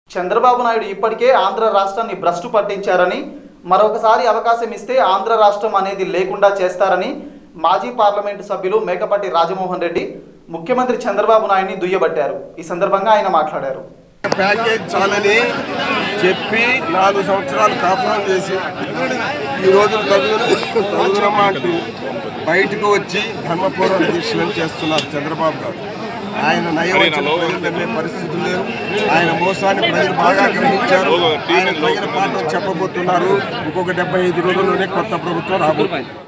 చంద్రబాబు నాయుడు ఇప్పటికే ఆంధ్ర రాష్ట్రాన్ని భ్రష్టు పట్టించారని మరొకసారి అవకాశం ఇస్తే ఆంధ్ర రాష్ట్రం అనేది లేకుండా చేస్తారని మాజీ పార్లమెంటు సభ్యులు మేకపాటి రాజమోహన్ రెడ్డి ముఖ్యమంత్రి చంద్రబాబు నాయుడిని దుయ్యబట్టారు ఈ సందర్భంగా ఆయన మాట్లాడారు ప్యాకేజ్ చాలని చెప్పి నాలుగు సంవత్సరాలు కాపురం చేసి ఈ రోజు తగులు తగులమ్మ అంటూ బయటకు వచ్చి ధర్మపూర్వ దీక్షలను చేస్తున్నారు చంద్రబాబు గారు ఆయన నయవచన ప్రజలు నమ్మే పరిస్థితులు లేవు ఆయన మోసాన్ని ప్రజలు బాగా గ్రహించారు ఆయన తగిన పాఠం చెప్పబోతున్నారు ఇంకొక డెబ్బై ఐదు రోజుల్లోనే కొత్త ప్రభుత్వం రాబోతుంది